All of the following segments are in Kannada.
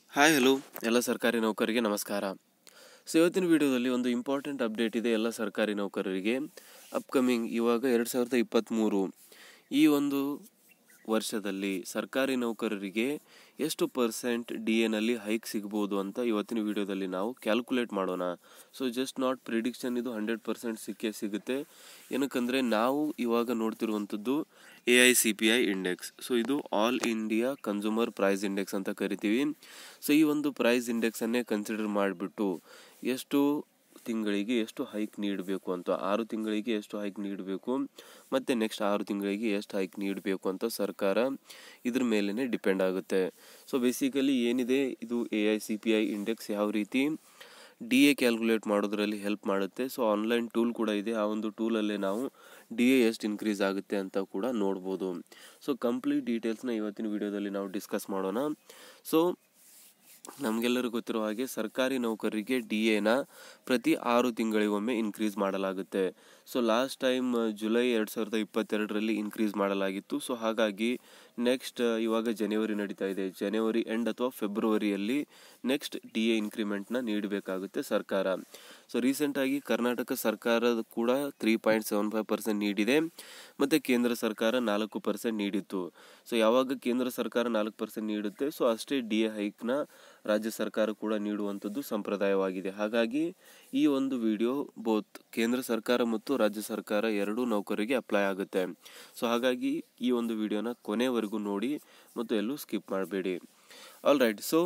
ಹಾಯ್ ಹಲೋ ಎಲ್ಲ ಸರ್ಕಾರಿ ನೌಕರರಿಗೆ ನಮಸ್ಕಾರ ಸೊ ಇವತ್ತಿನ ವಿಡಿಯೋದಲ್ಲಿ ಒಂದು ಇಂಪಾರ್ಟೆಂಟ್ ಅಪ್ಡೇಟ್ ಇದೆ ಎಲ್ಲ ಸರ್ಕಾರಿ ನೌಕರರಿಗೆ ಅಪ್ಕಮಿಂಗ್ ಇವಾಗ ಎರಡು ಸಾವಿರದ ಇಪ್ಪತ್ತ್ಮೂರು ಈ ಒಂದು ವರ್ಷದಲ್ಲಿ ಸರ್ಕಾರಿ ನೌಕರರಿಗೆ ಎಷ್ಟು ಪರ್ಸೆಂಟ್ ಡಿ ಎನಲ್ಲಿ ಹೈಕ್ ಸಿಗ್ಬೋದು ಅಂತ ಇವತ್ತಿನ ವಿಡಿಯೋದಲ್ಲಿ ನಾವು ಕ್ಯಾಲ್ಕುಲೇಟ್ ಮಾಡೋಣ ಸೊ ಜಸ್ಟ್ ನಾಟ್ ಪ್ರಿಡಿಕ್ಷನ್ ಇದು ಹಂಡ್ರೆಡ್ ಪರ್ಸೆಂಟ್ ಸಿಕ್ಕೇ ಸಿಗುತ್ತೆ ಏನಕ್ಕಂದರೆ ನಾವು ಇವಾಗ ನೋಡ್ತಿರುವಂಥದ್ದು A I C P I index so ಇದು all India consumer price index ಅಂತ ಕರಿತೀವಿ ಸೊ ಈ ಒಂದು ಪ್ರೈಸ್ ಇಂಡೆಕ್ಸನ್ನೇ ಕನ್ಸಿಡರ್ ಮಾಡಿಬಿಟ್ಟು ಎಷ್ಟು ತಿಂಗಳಿಗೆ ಎಷ್ಟು ಹೈಕ್ ನೀಡಬೇಕು ಅಂತ ಆರು ತಿಂಗಳಿಗೆ ಎಷ್ಟು ಹೈಕ್ ನೀಡಬೇಕು ಮತ್ತು ನೆಕ್ಸ್ಟ್ ಆರು ತಿಂಗಳಿಗೆ ಎಷ್ಟು ಹೈಕ್ ನೀಡಬೇಕು ಅಂತ ಸರ್ಕಾರ ಇದ್ರ ಮೇಲೇ ಡಿಪೆಂಡ್ ಆಗುತ್ತೆ ಸೊ ಬೇಸಿಕಲಿ ಏನಿದೆ ಇದು A I C P I index ಯಾವ ರೀತಿ ಡಿ ಎ ಕ್ಯಾಲ್ಕುಲೇಟ್ ಮಾಡೋದ್ರಲ್ಲಿ ಹೆಲ್ಪ್ ಮಾಡುತ್ತೆ ಸೊ ಆನ್ಲೈನ್ ಟೂಲ್ ಕೂಡ ಇದೆ ಆ ಒಂದು ಟೂಲಲ್ಲೇ ನಾವು ಡಿ ಎ ಎಷ್ಟು ಇನ್ಕ್ರೀಸ್ ಆಗುತ್ತೆ ಅಂತ ಕೂಡ ನೋಡ್ಬೋದು ಸೊ ಕಂಪ್ಲೀಟ್ ಡೀಟೇಲ್ಸ್ನ ಇವತ್ತಿನ ವಿಡಿಯೋದಲ್ಲಿ ನಾವು ಡಿಸ್ಕಸ್ ಮಾಡೋಣ ಸೊ ನಮಗೆಲ್ಲರಿಗೂ ಗೊತ್ತಿರೋ ಹಾಗೆ ಸರ್ಕಾರಿ ನೌಕರರಿಗೆ ಡಿ ಎನ ಪ್ರತಿ ಆರು ತಿಂಗಳಿಗೊಮ್ಮೆ ಇನ್ಕ್ರೀಸ್ ಮಾಡಲಾಗುತ್ತೆ ಸೊ ಲಾಸ್ಟ್ ಟೈಮ್ ಜುಲೈ ಎರಡು ಸಾವಿರದ ಇಪ್ಪತ್ತೆರಡರಲ್ಲಿ ಇನ್ಕ್ರೀಸ್ ಮಾಡಲಾಗಿತ್ತು ಸೊ ಹಾಗಾಗಿ ನೆಕ್ಸ್ಟ್ ಇವಾಗ ಜನವರಿ ನಡೀತಾ ಇದೆ ಜನವರಿ ಎಂಡ್ ಅಥವಾ ಫೆಬ್ರವರಿಯಲ್ಲಿ ನೆಕ್ಸ್ಟ್ ಡಿ ಎ ಇನ್ಕ್ರಿಮೆಂಟ್ನ ನೀಡಬೇಕಾಗುತ್ತೆ ಸರ್ಕಾರ ಸೊ ರೀಸೆಂಟಾಗಿ ಕರ್ನಾಟಕ ಸರ್ಕಾರ ಕೂಡ three point seven five percent ನೀಡಿದೆ ಮತ್ತು ಕೇಂದ್ರ ಸರ್ಕಾರ ನಾಲ್ಕು ಪರ್ಸೆಂಟ್ ನೀಡಿತ್ತು ಸೊ ಯಾವಾಗ ಕೇಂದ್ರ ಸರ್ಕಾರ ನಾಲ್ಕು ಪರ್ಸೆಂಟ್ ನೀಡುತ್ತೆ ಸೊ ಅಷ್ಟೇ ಡಿ ಎ ಹೈಕ್ನ ರಾಜ್ಯ ಸರ್ಕಾರ ಕೂಡ ನೀಡುವಂಥದ್ದು ಸಂಪ್ರದಾಯವಾಗಿದೆ ಹಾಗಾಗಿ ಈ ಒಂದು ವಿಡಿಯೋ ಬೋತ್ ಕೇಂದ್ರ ಸರ್ಕಾರ ಮತ್ತು ರಾಜ್ಯ ಸರ್ಕಾರ ಎರಡೂ ನೌಕರಿಗೆ ಅಪ್ಲೈ ಆಗುತ್ತೆ ಸೊ ಹಾಗಾಗಿ ಈ ಒಂದು ವಿಡಿಯೋನ ಕೊನೆವರೆಗೂ ನೋಡಿ ಮತ್ತು ಎಲ್ಲೂ ಸ್ಕಿಪ್ ಮಾಡಬೇಡಿ ಆಲ್ ರೈಟ್ ಸೊ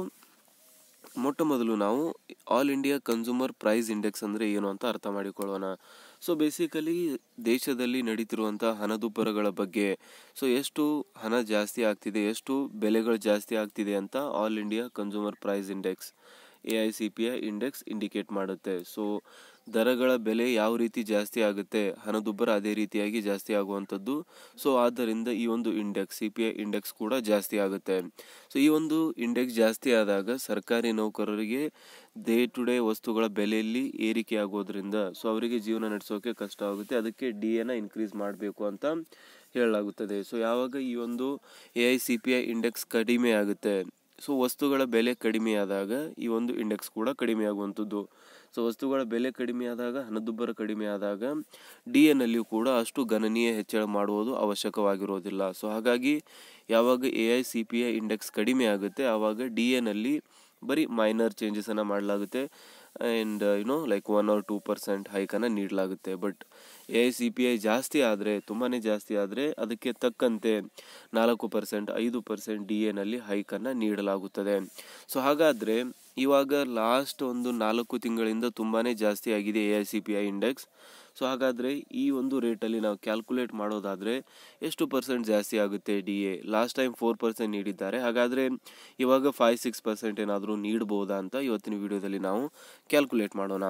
ಮೊಟ್ಟ ಮೊದಲು ನಾವು all India consumer price index ಅಂದರೆ ಏನು ಅಂತ ಅರ್ಥ ಮಾಡಿಕೊಳ್ಳೋಣ ಸೊ ಬೇಸಿಕಲಿ ದೇಶದಲ್ಲಿ ನಡೀತಿರುವಂಥ ಹಣದುಬ್ಬರಗಳ ಬಗ್ಗೆ ಸೊ ಎಷ್ಟು ಹಣ ಜಾಸ್ತಿ ಆಗ್ತಿದೆ ಎಷ್ಟು ಬೆಲೆಗಳು ಜಾಸ್ತಿ ಆಗ್ತಿದೆ ಅಂತ all India consumer price index A I C P I index indicate ಮಾಡುತ್ತೆ ಸೊ ದರಗಳ ಬೆಲೆ ಯಾವ ರೀತಿ ಜಾಸ್ತಿ ಆಗುತ್ತೆ ಹಣದುಬ್ಬರ ಅದೇ ರೀತಿಯಾಗಿ ಜಾಸ್ತಿ ಆಗುವಂಥದ್ದು ಸೊ ಆದ್ದರಿಂದ ಈ ಒಂದು index C P I index ಕೂಡ ಜಾಸ್ತಿ ಆಗುತ್ತೆ ಸೊ ಈ ಒಂದು ಇಂಡೆಕ್ಸ್ ಜಾಸ್ತಿ ಆದಾಗ ಸರ್ಕಾರಿ ನೌಕರರಿಗೆ ಡೇ ಟು ಡೇ ವಸ್ತುಗಳ ಬೆಲೆಯಲ್ಲಿ ಏರಿಕೆ ಆಗೋದ್ರಿಂದ ಸೊ ಅವರಿಗೆ ಜೀವನ ನಡೆಸೋಕೆ ಕಷ್ಟ ಆಗುತ್ತೆ ಅದಕ್ಕೆ ಡಿ ಎನ ಇನ್ಕ್ರೀಸ್ ಮಾಡಬೇಕು ಅಂತ ಹೇಳಲಾಗುತ್ತದೆ ಸೊ ಯಾವಾಗ ಈ ಒಂದು A I C P I index ಕಡಿಮೆ ಆಗುತ್ತೆ ಸೊ ವಸ್ತುಗಳ ಬೆಲೆ ಕಡಿಮೆ ಆದಾಗ ಈ ಒಂದು ಇಂಡೆಕ್ಸ್ ಕೂಡ ಕಡಿಮೆ ಆಗುವಂಥದ್ದು ಸೊ ವಸ್ತುಗಳ ಬೆಲೆ ಕಡಿಮೆ ಆದಾಗ ಹಣದುಬ್ಬರ ಕಡಿಮೆ ಆದಾಗ ಡಿ ಎನಲ್ಲಿಯೂ ಕೂಡ ಅಷ್ಟು ಗಣನೀಯ ಹೆಚ್ಚಳ ಮಾಡುವುದು ಅವಶ್ಯಕವಾಗಿರೋದಿಲ್ಲ ಸೊ ಹಾಗಾಗಿ ಯಾವಾಗ A I C P I index ಕಡಿಮೆ ಆಗುತ್ತೆ ಆವಾಗ ಡಿ ಎನಲ್ಲಿ ಬರೀ ಮೈನರ್ ಚೇಂಜಸನ್ನು ಮಾಡಲಾಗುತ್ತೆ and you know like one or two percent ಹೈಕನ್ನು ನೀಡಲಾಗುತ್ತೆ but A I C P I ಜಾಸ್ತಿ ಆದರೆ ತುಂಬಾ ಜಾಸ್ತಿ ಆದರೆ ಅದಕ್ಕೆ ತಕ್ಕಂತೆ ನಾಲ್ಕು ಪರ್ಸೆಂಟ್ ಐದು ಪರ್ಸೆಂಟ್ ಡಿ ಎನಲ್ಲಿ ಹೈಕನ್ನು ನೀಡಲಾಗುತ್ತದೆ ಸೊ ಹಾಗಾದರೆ ಇವಾಗ ಲಾಸ್ಟ್ ಒಂದು ನಾಲ್ಕು ತಿಂಗಳಿಂದ ತುಂಬಾ ಜಾಸ್ತಿ ಆಗಿದೆ A I C P I index so ಹಾಗಾದರೆ ಈ ಒಂದು ರೇಟಲ್ಲಿ ನಾವು ಕ್ಯಾಲ್ಕುಲೇಟ್ ಮಾಡೋದಾದರೆ ಎಷ್ಟು ಪರ್ಸೆಂಟ್ ಜಾಸ್ತಿ ಆಗುತ್ತೆ D A last time four percent ನೀಡಿದ್ದಾರೆ ಹಾಗಾದರೆ ಇವಾಗ ಫೈವ್ ಸಿಕ್ಸ್ ಪರ್ಸೆಂಟ್ ಏನಾದರೂ ನೀಡ್ಬೋದಾ ಅಂತ ಇವತ್ತಿನ ವಿಡಿಯೋದಲ್ಲಿ ನಾವು ಕ್ಯಾಲ್ಕುಲೇಟ್ ಮಾಡೋಣ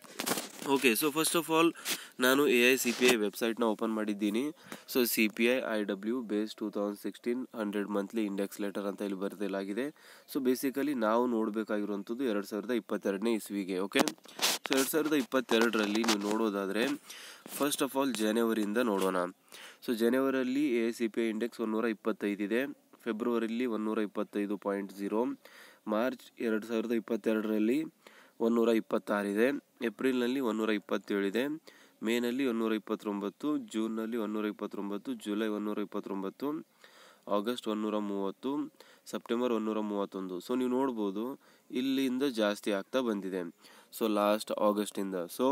okay so first of all ನಾನು A I C P I ವೆಬ್ಸೈಟ್ನ ಓಪನ್ ಮಾಡಿದ್ದೀನಿ so C P I I W base two thousand sixteen hundred monthly index letter ಅಂತ ಇಲ್ಲಿ ಬರೆದಿಲಾಗಿದೆ ಸೊ ಬೇಸಿಕಲಿ ನಾವು ನೋಡಬೇಕಾಗಿರುವಂಥದ್ದು ಎರಡು ಸಾವಿರದ ಇಪ್ಪತ್ತೆರಡನೇ ಇಸ್ವಿಗೆ ಓಕೆ ಸೊ ಎರಡು ಸಾವಿರದ ಇಪ್ಪತ್ತೆರಡರಲ್ಲಿ ನೀವು ನೋಡೋದಾದರೆ ಫಸ್ಟ್ ಆಫ್ ಆಲ್ ಜನವರಿಯಿಂದ ನೋಡೋಣ ಸೊ ಜನವರಿಯಲ್ಲಿ A I C P I index ಒನ್ನೂರ ಇಪ್ಪತ್ತೈದಿದೆ ಫೆಬ್ರವರಿಲಿ ಒನ್ನೂರ ಇಪ್ಪತ್ತೈದು ಪಾಯಿಂಟ್ ಝೀರೋ ಮಾರ್ಚ್ ಎರಡು ಸಾವಿರದ ಇಪ್ಪತ್ತೆರಡರಲ್ಲಿ ಒನ್ನೂರ ಇಪ್ಪತ್ತಾರಿದೆ ಏಪ್ರಿಲ್ನಲ್ಲಿ ಒನ್ನೂರ ಇಪ್ಪತ್ತೇಳಿದೆ ಮೇನಲ್ಲಿ ಒನ್ನೂರ ಇಪ್ಪತ್ತೊಂಬತ್ತು ಜೂನ್ನಲ್ಲಿ ಒನ್ನೂರ ಇಪ್ಪತ್ತೊಂಬತ್ತು ಜುಲೈ ಒನ್ನೂರ ಇಪ್ಪತ್ತೊಂಬತ್ತು ಆಗಸ್ಟ್ ಒನ್ನೂರ ಮೂವತ್ತು ಸೆಪ್ಟೆಂಬರ್ ಒನ್ನೂರ ಮೂವತ್ತೊಂದು ಸೊ ನೀವು ನೋಡ್ಬೋದು ಇಲ್ಲಿಂದ ಜಾಸ್ತಿ ಆಗ್ತಾ ಬಂದಿದೆ ಸೊ ಲಾಸ್ಟ್ ಆಗಸ್ಟಿಂದ ಸೊ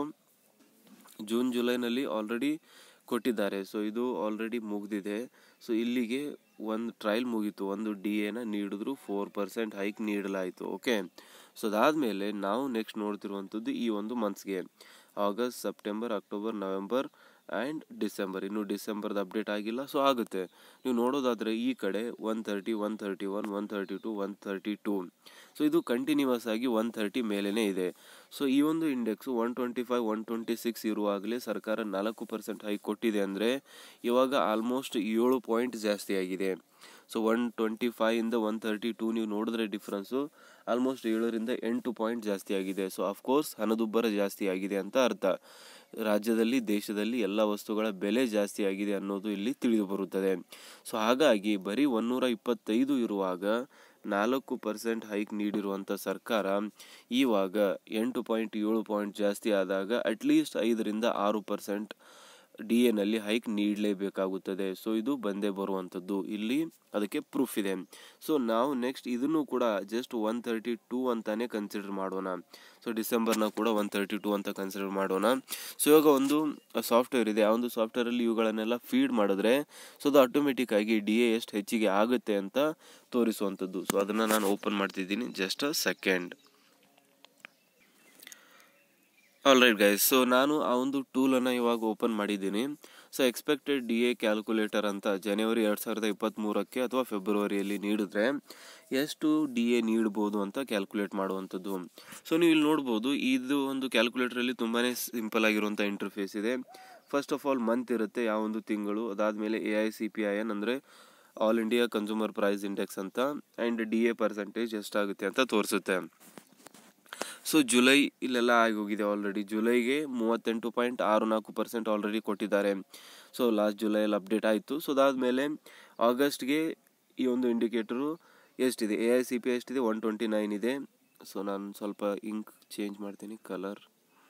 ಜೂನ್ ಜುಲೈನಲ್ಲಿ ಆಲ್ರೆಡಿ ಕೊಟ್ಟಿದ್ದಾರೆ ಸೊ ಇದು ಆಲ್ರೆಡಿ ಮುಗಿದಿದೆ ಸೊ ಇಲ್ಲಿಗೆ ಒಂದು ಟ್ರಯಲ್ ಮುಗೀತು ಒಂದು ಡಿ ಎನ ನೀಡಿದ್ರು ಫೋರ್ ಪರ್ಸೆಂಟ್ ಹೈಕ್ ನೀಡಲಾಯಿತು ಓಕೆ ಸೊ ಅದಾದಮೇಲೆ ನಾವು ನೆಕ್ಸ್ಟ್ ನೋಡ್ತಿರುವಂಥದ್ದು ಈ ಒಂದು ಮಂತ್ಸ್ಗೆ August September October November and December ಇನ್ನು ಡಿಸೆಂಬರ್ದು ಅಪ್ಡೇಟ್ ಆಗಿಲ್ಲ ಸೊ ಆಗುತ್ತೆ ನೀವು ನೋಡೋದಾದರೆ ಈ ಕಡೆ one thirty one thirty one one thirty two one thirty two so ಇದು ಕಂಟಿನ್ಯೂಸ್ ಆಗಿ ಒನ್ ತರ್ಟಿ ಮೇಲೇ ಇದೆ ಸೊ ಈ ಒಂದು index one twenty five one twenty six ಇರುವಾಗಲೇ ಸರ್ಕಾರ ನಾಲ್ಕು ಪರ್ಸೆಂಟ್ ಹೈ ಕೊಟ್ಟಿದೆ ಅಂದರೆ ಇವಾಗ ಆಲ್ಮೋಸ್ಟ್ ಏಳು ಪಾಯಿಂಟ್ ಜಾಸ್ತಿ ಆಗಿದೆ ಸೊ ಒನ್ ಟ್ವೆಂಟಿ ಫೈವಿಂದ ಒನ್ ತರ್ಟಿ ಟೂ ನೀವು ನೋಡಿದ್ರೆ ಡಿಫ್ರೆನ್ಸು ಆಲ್ಮೋಸ್ಟ್ ಏಳರಿಂದ ಎಂಟು ಪಾಯಿಂಟ್ ಜಾಸ್ತಿ ಆಗಿದೆ ಸೊ ಅಫ್ಕೋರ್ಸ್ ಹಣದುಬ್ಬರ ಜಾಸ್ತಿ ಆಗಿದೆ ಅಂತ ಅರ್ಥ ರಾಜ್ಯದಲ್ಲಿ ದೇಶದಲ್ಲಿ ಎಲ್ಲ ವಸ್ತುಗಳ ಬೆಲೆ ಜಾಸ್ತಿ ಆಗಿದೆ ಅನ್ನೋದು ಇಲ್ಲಿ ತಿಳಿದು ಬರುತ್ತದೆ ಸೊ ಹಾಗಾಗಿ ಬರೀ ಒನ್ನೂರ ಇಪ್ಪತ್ತೈದು ಇರುವಾಗ ನಾಲ್ಕು ಪರ್ಸೆಂಟ್ ಹೈಕ್ ನೀಡಿರುವಂಥ ಸರ್ಕಾರ ಇವಾಗ ಎಂಟು ಪಾಯಿಂಟ್ ಏಳು ಪಾಯಿಂಟ್ ಜಾಸ್ತಿ ಆದಾಗ ಅಟ್ಲೀಸ್ಟ್ ಐದರಿಂದ ಆರು ಪರ್ಸೆಂಟ್ ಡಿ ಎನಲ್ಲಿ ಹೈಕ್ ನೀಡಲೇಬೇಕಾಗುತ್ತದೆ ಸೊ ಇದು ಬಂದೇ ಬರುವಂಥದ್ದು ಇಲ್ಲಿ ಅದಕ್ಕೆ ಪ್ರೂಫ್ ಇದೆ ಸೊ ನಾವು ನೆಕ್ಸ್ಟ್ ಇದನ್ನು ಕೂಡ ಜಸ್ಟ್ ಒನ್ ತರ್ಟಿ ಟೂ ಅಂತಾನೆ ಕನ್ಸಿಡರ್ ಮಾಡೋಣ ಸೊ ಡಿಸೆಂಬರ್ನ ಕೂಡ ಒನ್ ತರ್ಟಿ ಟೂ ಅಂತ ಕನ್ಸಿಡರ್ ಮಾಡೋಣ ಸೊ ಇವಾಗ ಒಂದು ಸಾಫ್ಟ್ವೇರ್ ಇದೆ ಆ ಒಂದು ಸಾಫ್ಟ್ವೇರಲ್ಲಿ ಇವುಗಳನ್ನೆಲ್ಲ ಫೀಡ್ ಮಾಡಿದ್ರೆ ಸೊ ಅದು ಆಟೋಮೆಟಿಕ್ ಆಗಿ ಡಿ ಎ ಎಷ್ಟು ಹೆಚ್ಚಿಗೆ ಆಗುತ್ತೆ ಅಂತ ತೋರಿಸುವಂಥದ್ದು ಸೊ ಅದನ್ನು ನಾನು ಓಪನ್ ಮಾಡ್ತಿದ್ದೀನಿ just a second all right guys so ನಾನು ಆ ಒಂದು ಟೂಲನ್ನು ಇವಾಗ ಓಪನ್ ಮಾಡಿದ್ದೀನಿ so expected D A calculator ಅಂತ ಜನವರಿ ಎರಡು ಸಾವಿರದ ಇಪ್ಪತ್ತ್ಮೂರಕ್ಕೆ ಅಥವಾ ಫೆಬ್ರವರಿಯಲ್ಲಿ ನೀಡಿದ್ರೆ ಎಷ್ಟು ಡಿ ಎ ನೀಡ್ಬೋದು ಅಂತ ಕ್ಯಾಲ್ಕುಲೇಟ್ ಮಾಡುವಂಥದ್ದು ಸೊ ನೀವು ಇಲ್ಲಿ ನೋಡ್ಬೋದು ಇದು ಒಂದು ಕ್ಯಾಲ್ಕುಲೇಟರಲ್ಲಿ ತುಂಬಾ ಸಿಂಪಲ್ ಆಗಿರುವಂಥ ಇಂಟರ್ಫೇಸ್ ಇದೆ ಫಸ್ಟ್ ಆಫ್ ಆಲ್ ಮಂತ್ ಇರುತ್ತೆ ಯಾವ ಒಂದು ತಿಂಗಳು ಅದಾದಮೇಲೆ A I C P I N ಅಂದರೆ all India consumer price index ಅಂತ ಆ್ಯಂಡ್ ಡಿ ಎ ಪರ್ಸೆಂಟೇಜ್ ಎಷ್ಟಾಗುತ್ತೆ ಅಂತ ತೋರಿಸುತ್ತೆ ಸೊ ಜುಲೈ ಇಲ್ಲೆಲ್ಲ ಆಗೋಗಿದೆ ಆಲ್ರೆಡಿ ಜುಲೈಗೆ ಮೂವತ್ತೆಂಟು ಪಾಯಿಂಟ್ ಆರು ನಾಲ್ಕು ಪರ್ಸೆಂಟ್ ಆಲ್ರೆಡಿ ಕೊಟ್ಟಿದ್ದಾರೆ ಸೊ ಲಾಸ್ಟ್ ಜುಲೈಯಲ್ಲಿ ಅಪ್ಡೇಟ್ ಆಯಿತು ಸೊ ಅದಾದಮೇಲೆ ಆಗಸ್ಟ್ಗೆ ಈ ಒಂದು ಇಂಡಿಕೇಟರು ಎಷ್ಟಿದೆ ಎ ಐ ಸಿ ಪಿ ಎಷ್ಟಿದೆ ಒನ್ ಟ್ವೆಂಟಿ ನೈನ್ ಇದೆ ಸೊ ನಾನು ಸ್ವಲ್ಪ ಇಂಕ್ ಚೇಂಜ್ ಮಾಡ್ತೀನಿ ಕಲರ್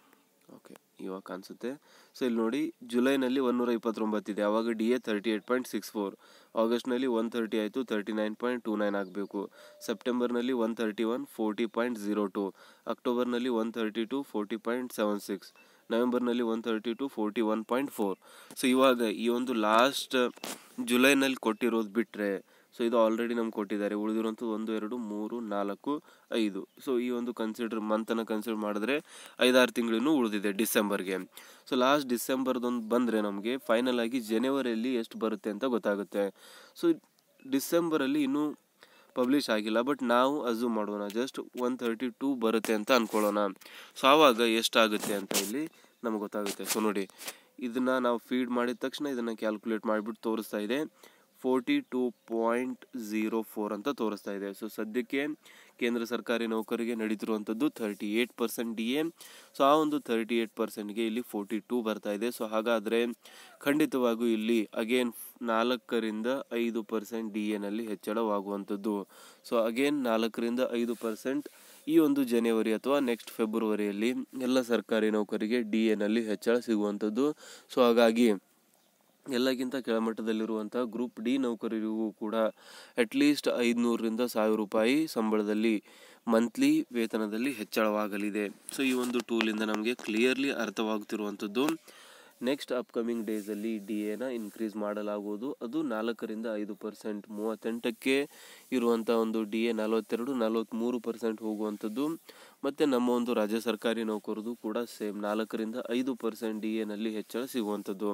ಓಕೆ ಇವಾಗ ಕಾಣಿಸುತ್ತೆ ಸೊ ಇಲ್ಲಿ ನೋಡಿ ಜುಲೈನಲ್ಲಿ ಒನ್ನೂರ ಇಪ್ಪತ್ತೊಂಬತ್ತಿದೆ ಆವಾಗ D A thirty eight point six four ಆಗಸ್ಟ್ನಲ್ಲಿ ಒನ್ ತರ್ಟಿ ಆಯಿತು thirty nine point two nine ಆಗಬೇಕು ಸೆಪ್ಟೆಂಬರ್ನಲ್ಲಿ one thirty one forty point zero to ಅಕ್ಟೋಬರ್ನಲ್ಲಿ one thirty two forty point seven six ನವೆಂಬರ್ನಲ್ಲಿ one thirty two forty one point four so ಇವಾಗ ಈ ಒಂದು ಲಾಸ್ಟ್ ಜುಲೈನಲ್ಲಿ ಕೊಟ್ಟಿರೋದು ಬಿಟ್ಟರೆ ಸೊ ಇದು ಆಲ್ರೆಡಿ ನಮ್ಗೆ ಕೊಟ್ಟಿದ್ದಾರೆ ಉಳಿದಿರುವಂಥದ್ದು ಒಂದು ಎರಡು ಮೂರು ನಾಲ್ಕು ಐದು ಸೊ ಈ ಒಂದು ಕನ್ಸಿಡರ್ ಮಂತನ್ನು ಕನ್ಸಿಡರ್ ಮಾಡಿದ್ರೆ ಐದಾರು ತಿಂಗಳಿನೂ ಉಳಿದಿದೆ ಡಿಸೆಂಬರ್ಗೆ ಸೊ ಲಾಸ್ಟ್ ಡಿಸೆಂಬರ್ದೊಂದು ಬಂದರೆ ನಮಗೆ ಫೈನಲ್ ಆಗಿ ಜನವರಿಯಲ್ಲಿ ಎಷ್ಟು ಬರುತ್ತೆ ಅಂತ ಗೊತ್ತಾಗುತ್ತೆ ಸೊ ಡಿಸೆಂಬರಲ್ಲಿ ಇನ್ನೂ ಪಬ್ಲಿಷ್ ಆಗಿಲ್ಲ ಬಟ್ ನಾವು ಅಸ್ಯೂಮ್ ಮಾಡೋಣ ಜಸ್ಟ್ ಒನ್ ತರ್ಟಿ ಟೂ ಬರುತ್ತೆ ಅಂತ ಅಂದ್ಕೊಳ್ಳೋಣ ಸೊ ಆವಾಗ ಎಷ್ಟಾಗುತ್ತೆ ಅಂತ ಇಲ್ಲಿ ನಮ್ಗೆ ಗೊತ್ತಾಗುತ್ತೆ ಸೊ ನೋಡಿ ಇದನ್ನು ನಾವು ಫೀಡ್ ಮಾಡಿದ ತಕ್ಷಣ ಇದನ್ನು ಕ್ಯಾಲ್ಕುಲೇಟ್ ಮಾಡಿಬಿಟ್ಟು ತೋರಿಸ್ತಾ ಇದೆ forty two point zero four ಅಂತ ತೋರಿಸ್ತಾ ಇದೆ ಸೊ ಸದ್ಯಕ್ಕೆ ಕೇಂದ್ರ ಸರ್ಕಾರಿ ನೌಕರಿಗೆ ನಡೀತಿರುವಂಥದ್ದು thirty eight percent D A so ಆ ಒಂದು ತರ್ಟಿ ಏಯ್ಟ್ ಪರ್ಸೆಂಟ್ಗೆ ಇಲ್ಲಿ ಫೋರ್ಟಿ ಟೂ ಬರ್ತಾ ಇದೆ ಸೊ ಹಾಗಾದರೆ ಖಂಡಿತವಾಗೂ ಇಲ್ಲಿ ಅಗೇನ್ ನಾಲ್ಕರಿಂದ ಐದು ಪರ್ಸೆಂಟ್ ಡಿ ಎನಲ್ಲಿ ಹೆಚ್ಚಳವಾಗುವಂಥದ್ದು ಸೊ ಅಗೇನ್ ನಾಲ್ಕರಿಂದ ಐದು ಪರ್ಸೆಂಟ್ ಈ ಒಂದು ಜನವರಿ ಅಥವಾ ನೆಕ್ಸ್ಟ್ ಫೆಬ್ರವರಿಯಲ್ಲಿ ಎಲ್ಲ ಸರ್ಕಾರಿ ನೌಕರಿಗೆ ಡಿ ಎನಲ್ಲಿ ಹೆಚ್ಚಳ ಸಿಗುವಂಥದ್ದು ಸೊ ಹಾಗಾಗಿ ಎಲ್ಲಕ್ಕಿಂತ ಕೆಳಮಟ್ಟದಲ್ಲಿರುವಂಥ ಗ್ರೂಪ್ ಡಿ ನೌಕರರಿಗೂ ಕೂಡ ಅಟ್ಲೀಸ್ಟ್ ಐದುನೂರರಿಂದ ಸಾವಿರ ರೂಪಾಯಿ ಸಂಬಳದಲ್ಲಿ ಮಂತ್ಲಿ ವೇತನದಲ್ಲಿ ಹೆಚ್ಚಳವಾಗಲಿದೆ ಸೊ ಈ ಒಂದು ಟೂಲಿಂದ ನಮಗೆ ಕ್ಲಿಯರ್ಲಿ ಅರ್ಥವಾಗುತ್ತಿರುವಂಥದ್ದು ನೆಕ್ಸ್ಟ್ ಅಪ್ಕಮಿಂಗ್ ಡೇಸಲ್ಲಿ ಡಿ ಎನ ಇನ್ಕ್ರೀಸ್ ಮಾಡಲಾಗುವುದು ಅದು ನಾಲ್ಕರಿಂದ ಐದು ಪರ್ಸೆಂಟ್ ಮೂವತ್ತೆಂಟಕ್ಕೆ ಇರುವಂಥ ಒಂದು ಡಿ ಎ ನಲವತ್ತೆರಡು ನಲವತ್ತ್ಮೂರು ಪರ್ಸೆಂಟ್ ಹೋಗುವಂಥದ್ದು ಮತ್ತು ನಮ್ಮ ಒಂದು ರಾಜ್ಯ ಸರ್ಕಾರಿ ನೌಕರದು ಕೂಡ ಸೇಮ್ ನಾಲ್ಕರಿಂದ ಐದು ಪರ್ಸೆಂಟ್ ಡಿ ಎನಲ್ಲಿ ಹೆಚ್ಚಳ ಸಿಗುವಂಥದ್ದು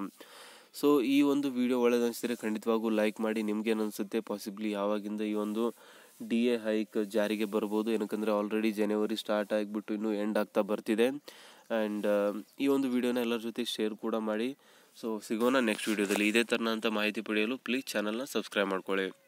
ಸೊ ಈ ಒಂದು ವಿಡಿಯೋ ಒಳ್ಳೆದನಿಸಿದರೆ ಖಂಡಿತವಾಗೂ ಲೈಕ್ ಮಾಡಿ ನಿಮ್ಗೇನು ಅನಿಸುತ್ತೆ ಪಾಸಿಬ್ಲಿ ಯಾವಾಗಿಂದ ಈ ಒಂದು ಡಿ ಎ ಹೈಕ್ ಜಾರಿಗೆ ಬರ್ಬೋದು ಏನಕ್ಕಂದರೆ ಆಲ್ರೆಡಿ ಜನವರಿ ಸ್ಟಾರ್ಟ್ ಆಗಿಬಿಟ್ಟು ಇನ್ನೂ ಎಂಡ್ ಆಗ್ತಾ ಬರ್ತಿದೆ ಆ್ಯಂಡ್ ಈ ಒಂದು ವಿಡಿಯೋನ ಎಲ್ಲರ ಜೊತೆ ಶೇರ್ ಕೂಡ ಮಾಡಿ ಸೊ ಸಿಗೋಣ ನೆಕ್ಸ್ಟ್ ವಿಡಿಯೋದಲ್ಲಿ ಇದೇ ಥರನಂಥ ಮಾಹಿತಿ ಪಡೆಯಲು ಪ್ಲೀಸ್ ಚಾನಲ್ನ ಸಬ್ಸ್ಕ್ರೈಬ್ ಮಾಡ್ಕೊಳ್ಳಿ